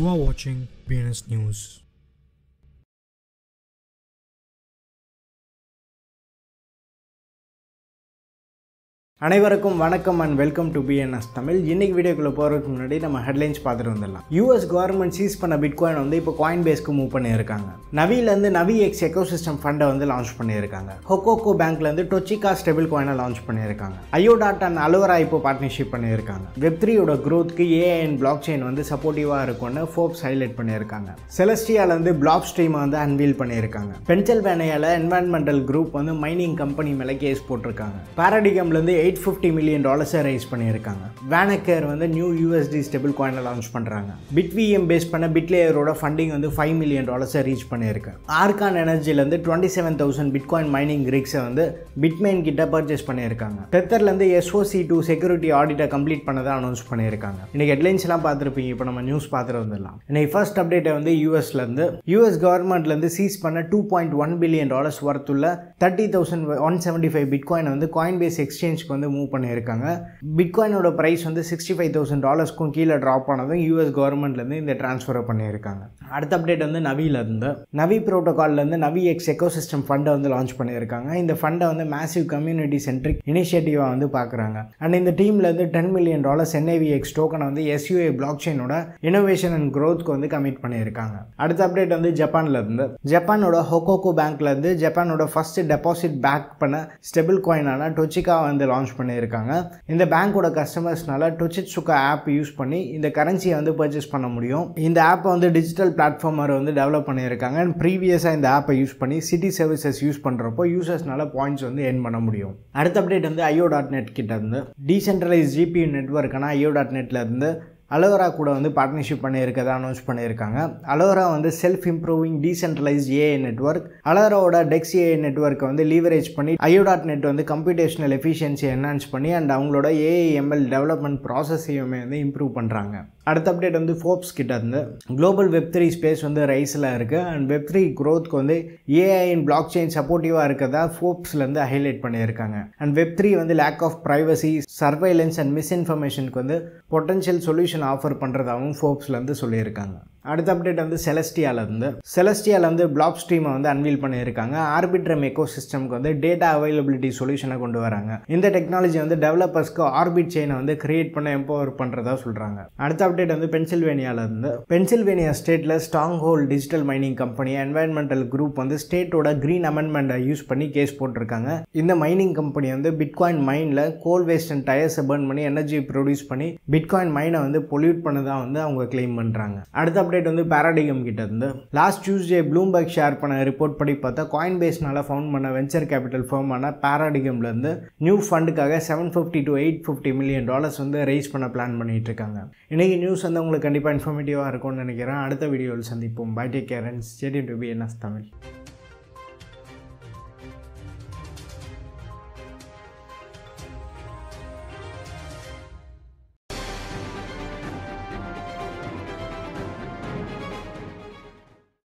are watching BNS News. அனைவருக்கும் வணக்கம் and welcome to BNS தமிழ் இன்னைக்கு வீடியோக்குள்ளே போகிறதுக்கு முன்னாடி நம்ம ஹெட்லைன்ஸ் பார்த்துட்டு வந்துடலாம் யூஎஸ் கவர்மெண்ட் சீஸ் பண்ண பிட்காயின் வந்து இப்போ காயின் பேஸ்க்கு மூவ் பண்ணியிருக்காங்க நவிலேருந்து நவி எக்ஸ் எக்கோசிஸ்டம் ஃபண்டை வந்து லான்ச் பண்ணியிருக்காங்க ஹொக்கோகோ பேங்க்லேருந்து டொச்சிகா ஸ்டெபிள் காயினை லான்ச் பண்ணியிருக்காங்க ஐயோடாட் அண்ட் அலோரா இப்போ பார்ட்னர்ஷிப் பண்ணியிருக்காங்க வெப் த்ரீயோட க்ரோத்துக்கு ஏஐ அண்ட் பிளாக் செயின் வந்து சப்போர்ட்டிவாக இருக்கும்னு ஃபோர்ப்ஸ் ஹைலைட் பண்ணியிருக்காங்க செலஸ்டியாலேருந்து பிளாக் ஸ்ட்ரீமை வந்து அன்வீல் பண்ணியிருக்காங்க பென்சில்வேனியாவில் என்வாயன்மெண்டல் குரூப் வந்து மைனிங் கம்பெனி மேலே கேஸ் போட்டிருக்காங்க பாரடிகம்லேருந்து எயிட் ஃபிஃப்டி மில்லியன் டாலர்ஸை ரைஸ் பண்ணியிருக்காங்க வேனக்கர் வந்து நியூ யூஎஸ்டி ஸ்டெபிள் காயினை லான்ச் பண்ணுறாங்க பிட்விஎம் பேஸ் பண்ண பிட்லேயரோட ஃபண்டிங் வந்து ஃபைவ் மில்லியன் டாலர்ஸை ரீச் பண்ணியிருக்கு ஆர்கான் எனர்ஜிலேருந்து twenty seven thousand bitcoin mining ரிக்ஸை வந்து பிட்மெயின் கிட்ட பர்ச்சேஸ் பண்ணியிருக்காங்க டெத்தர்லேருந்து எஸ்ஓசி டூ செக்யூரிட்டி ஆடிட்டை கம்ப்ளீட் பண்ணதை அனௌன்ஸ் பண்ணியிருக்காங்க இன்னைக்கு ஹெட்லைன்ஸ் எல்லாம் பார்த்துருப்பீங்க இப்போ நம்ம நியூஸ் பார்த்துட்டு வந்துடலாம் இன்னைக்கு ஃபர்ஸ்ட் அப்டேட்டை வந்து யூஎஸ்லேருந்து யூஎஸ் கவர்மெண்ட்லேருந்து சீஸ் பண்ண two point one billion dollars ஒர்த்துள்ள thirty thousand one seventy five bitcoin வந்து காயின் பேஸ் எக்ஸ்சேஞ்ச்க்கு வந்து மூவ் பண்ணியிருக்காங்க பிட்காயினோட ப்ரைஸ் வந்து சிக்ஸ்டி ஃபைவ் தௌசண்ட் டாலர்ஸ்க்கும் கீழே ட்ராப் ஆனதும் யூஎஸ் கவர்மெண்ட்லேருந்து இந்த ட்ரான்ஸ்ஃபரை பண்ணியிருக்காங்க அடுத்த அப்டேட் வந்து நவியிலேருந்து நவி ப்ரோட்டோகால்லேருந்து நவி எக்ஸ் எக்கோசிஸ்டம் ஃபண்டை வந்து லான்ச் பண்ணியிருக்காங்க இந்த ஃபண்டை வந்து மேசிவ் கம்யூனிட்டி சென்ட்ரிக் இனிஷியேட்டிவாக வந்து பார்க்குறாங்க அண்ட் இந்த டீம்லேருந்து ten million dollars NIV X டோக்கனை வந்து எஸ்யூஏ பிளாக் செயினோட இனோவேஷன் அண்ட் க்ரோத்க்கு வந்து கமிட் பண்ணியிருக்காங்க அடுத்த அப்டேட் வந்து ஜப்பான்லேருந்து ஜப்பானோட ஹொக்கோகோ பேங்க்லேருந்து ஜப்பானோட ஃபர்ஸ்ட் டெபாசிட் பேக் பண்ண ஸ்டெபிள் காயினான டொச்சிகா வந்து லான்ச் பண்ணியிருக்காங்க இந்த பேங்க்கோட கஸ்டமர்ஸ்னால டொச்சிட் சுக்கா ஆப் யூஸ் பண்ணி இந்த கரன்சியை வந்து பர்ச்சேஸ் பண்ண முடியும் இந்த ஆப்பை வந்து டிஜிட்டல் பிளாட்ஃபார்மர் வந்து டெவலப் பண்ணியிருக்காங்க அண்ட் ப்ரீவியஸாக இந்த ஆப்பை யூஸ் பண்ணி சிட்டி சர்வீசஸ் யூஸ் பண்ணுறப்போ யூசர்ஸ்னால பாயிண்ட்ஸ் வந்து எர்ன் பண்ண முடியும் அடுத்த அப்டேட் வந்து ஐயோ டாட் நெட் கிட்ட இருந்து டீசென்ட்ரலைஸ் ஜிபி நெட்ஒர்க்கான ஐயோ டாட் நெட்ல இருந்து அலோரா கூட வந்து பார்ட்னர்ஷிப் பண்ணியிருக்கதா அனௌன்ஸ் பண்ணியிருக்காங்க அலோரா வந்து self improving decentralise AI network அலோராவோட டெக்ஸ் ஏஐ நெட்ஒர்க்கை வந்து லீவரேஜ் பண்ணி ஐயோடாட் நெட் வந்து கம்ப்யூட்டேஷனல் எஃபிஷியன்சி என்ஹான்ஸ் பண்ணி அண்ட் அவங்களோட ஏஐஎம்எல் டெவலப்மெண்ட் ப்ராசஸையுமே வந்து இம்ப்ரூவ் பண்ணுறாங்க அடுத்த அப்டேட் வந்து ஃபோப்ஸ் கிட்ட இருந்து குளோபல் வெப் த்ரீ ஸ்பேஸ் வந்து ரைஸில் இருக்குது அண்ட் வெப் த்ரீ க்ரோத்க்கு வந்து ஏஐ இன் பிளாக் செயின் சப்போர்ட்டிவாக இருக்கிறதா ஃபோப்ஸ்லேருந்து ஹைலைட் பண்ணியிருக்காங்க அண்ட் வெப் த்ரீ வந்து lack of privacy surveillance and மிஸ்இன்ஃபர்மேஷனுக்கு வந்து பொட்டன்ஷியல் சொல்யூஷன் ஆஃபர் பண்ணுறதாகவும் ஃபோப்ஸ்லேருந்து சொல்லியிருக்காங்க அடுத்த அப்டேட் வந்து செலஸ்டியாலேருந்து செலஸ்டியாவில் வந்து பிளாக் ஸ்ட்ரீமை வந்து அன்வீல் பண்ணியிருக்காங்க ஆர்பிட்ரம் எக்கோ சிஸ்டம்க்கு வந்து டேட்டா அவைலபிலிட்டி சொல்யூஷனை கொண்டு வராங்க இந்த டெக்னாலஜி வந்து டெவலப்பர்ஸ்க்கு ஆர்பிட் செயினை வந்து கிரியேட் பண்ண எம்பவர் பண்ணுறதா சொல்கிறாங்க அடுத்த அப்டேட் வந்து பென்சில்வேனியாவிலேருந்து பென்சில்வேனியா ஸ்டேட்டில் Stronghold digital mining company environmental group வந்து ஸ்டேட்டோட க்ரீன் அமெண்ட்மெண்ட்டை யூஸ் பண்ணி கேஸ் போட்டிருக்காங்க இந்த மைனிங் கம்பெனி வந்து பிட்காயின் மைனில் கோல் வேஸ்ட் அண்ட் டயர்ஸை பர்ன் பண்ணி எனர்ஜி ப்ரொடியூஸ் பண்ணி பிட்காயின் மைனை வந்து பொல்யூட் பண்ணதான் வந்து அவங்க கிளைம் பண்ணுறாங்க அடுத்த அப்டேட் வந்து பேராடிகம் கிட்ட இருந்து லாஸ்ட் டியூஸ்டே ப்ளூம்பர்க் ஷேர் பண்ண ரிப்போர்ட் படி பார்த்தா காயின் பேஸ்னால ஃபவுண்ட் பண்ண வெஞ்சர் கேபிட்டல் ஃபர்மான பேராடிகம்லேருந்து நியூ ஃபண்டுக்காக seven fifty to eight fifty million dollars வந்து ரைஸ் பண்ண பிளான் பண்ணிட்டு இருக்காங்க இன்றைக்கி நியூஸ் வந்து உங்களுக்கு கண்டிப்பாக இன்ஃபர்மேட்டிவாக இருக்கும்னு நினைக்கிறேன் அடுத்த வீடியோவில் சந்திப்போம் bye take care and stay tuned to B NS Tamil